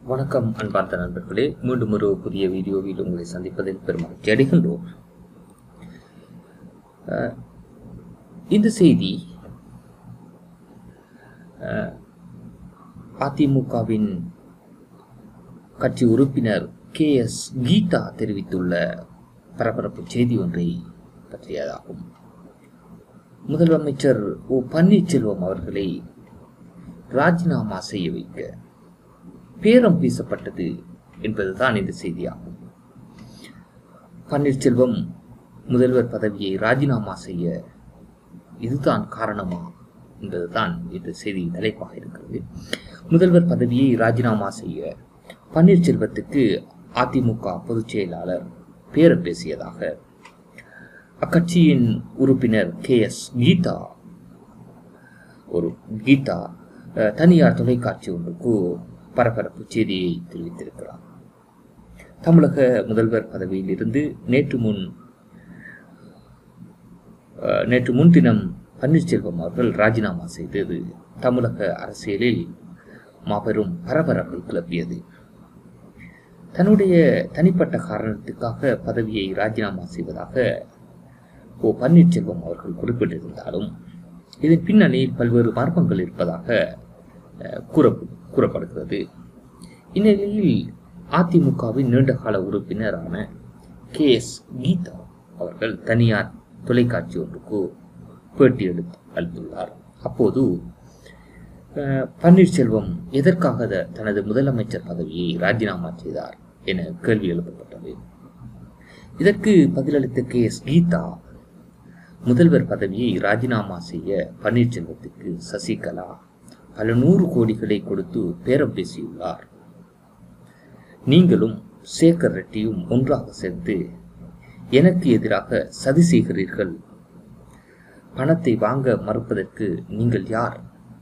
வணக்கம் அன்பார்ந்த நண்பர்களே மீண்டும் ஒரு புதிய வீடியோவில் உங்களை சந்திப்பதில் பெருமகிழ்ச்சி அடைகின்றோம் அஹ், இந்த செய்தி அஹ், அதிமுகவின் கட்சி உறுப்பினர் கே எஸ் கீதா தெரிவித்துள்ள பரபரப்பு செய்தி ஒன்றை பற்றியதாகும் முதலமைச்சர் ஓ பன்னீர்செல்வம் அவர்களை ராஜினாமா செய்ய வைக்க பேரம் பேசப்பட்டது என்பதுதான் இந்த செய்தியாகும் பன்னீர்செல்வம் முதல்வர் பதவியை ராஜினாமா செய்ய இதுதான் காரணமா என்பதுதான் இந்த செய்தி தலைப்பாக இருக்கிறது முதல்வர் பதவியை ராஜினாமா செய்ய பன்னீர்செல்வத்துக்கு அதிமுக பொதுச் செயலாளர் பேரம் பேசியதாக அக்கட்சியின் உறுப்பினர் கே எஸ் கீதா ஒரு கீதா அஹ், தனியார் தொலைக்காட்சி ஒன்றுக்கு பரபரப்பு செய்தியை தெரிவித்திருக்கிறார் தமிழக முதல்வர் பதவியில் இருந்து நேற்று முன் அஹ், நேற்று முன்தினம் பன்னீர்செல்வம் அவர்கள் ராஜினாமா செய்தது தமிழக அரசியலில் மாபெரும் பரபரப்பை கிளப்பியது தன்னுடைய தனிப்பட்ட காரணத்துக்காக பதவியை ராஜினாமா செய்வதாக ஓ பன்னீர்செல்வம் அவர்கள் குறிப்பிட்டிருந்தாலும் இதன் பின்னணியில் பல்வேறு மர்மங்கள் இருப்பதாக அஹ், கூற கூறப்படுகிறது இந்நிலையில் அதிமுகவின் நீண்டகால உறுப்பினரான கே எஸ் கீதா அவர்கள் தனியார் தொலைக்காட்சி ஒன்றுக்கு பேட்டி எடுத்து அளித்துள்ளார் அப்போது அஹ், பன்னீர்செல்வம் எதற்காக த- தனது முதலமைச்சர் பதவியை ராஜினாமா செய்தார் என கேள்வி எழுப்பப்பட்டது இதற்கு பதிலளித்த கே எஸ் கீதா முதல்வர் பதவியை ராஜினாமா செய்ய பன்னீர்செல்வத்துக்கு சசிகலா பல நூறு கோடிகளை கொடுத்து பேரம் பேசியுள்ளார் நீங்களும் சேகர் ரெட்டியும் ஒன்றாக சேர்ந்து எனக்கு எதிராக சதி செய்கிறீர்கள் பணத்தை வாங்க மறுப்பதற்கு நீங்கள் யார்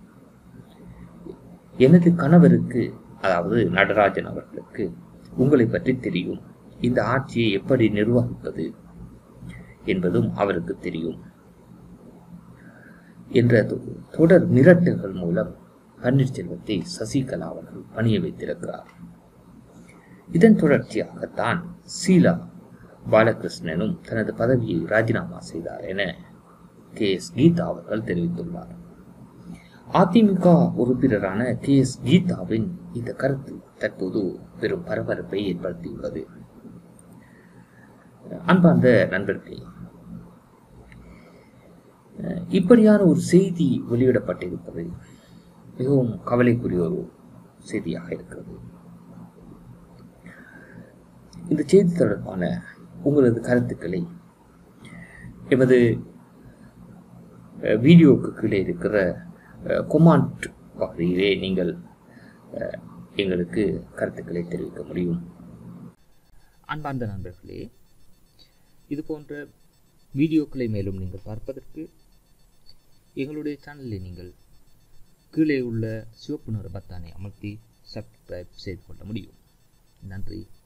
எனது கணவருக்கு அதாவது நடராஜன் அவர்களுக்கு உங்களை பற்றி தெரியும் இந்த ஆட்சியை எப்படி நிர்வகிப்பது என்பதும் அவருக்கு தெரியும் என்ற தொ- தொடர் மிரட்டல்கள் மூலம் பன்னீர்செல்வத்தை சசிகலா அவர்கள் பணிய வைத்திருக்கிறார் இதன் தொடர்ச்சியாகத்தான் சீலா பாலகிருஷ்ணனும் தனது பதவியை ராஜினாமா செய்தார் என கே எஸ் கீதா அவர்கள் தெரிவித்துள்ளார் அதிமுக உறுப்பினரான கே எஸ் கீதாவின் இந்த கருத்து தற்போது பெரும் பரபரப்பை ஏற்படுத்தியுள்ளது அன்பார்ந்த நண்பர்களே அஹ் இப்படியான ஒரு செய்தி வெளியிடப்பட்டிருப்பது மிகவும் கவலைக்குரிய ஒரு செய்தியாக இருக்கிறது இந்த செய்தி தொடர்பான உங்களது கருத்துக்களை எமது அஹ், வீடியோவுக்கு கீழே இருக்கிற கொமாண்ட் பகுதியிலே நீங்கள் அஹ், எங்களுக்கு கருத்துக்களை தெரிவிக்க முடியும் அன்பார்ந்த நண்பர்களே இது போன்ற வீடியோக்களை மேலும் நீங்கள் பார்ப்பதற்கு எங்களுடைய சேனலை நீங்கள் கீழே உள்ள சிவப்பு நிற பத்தானை அமர்த்தி சப்ஸ்கிரைப் செய்து கொள்ள முடியும் நன்றி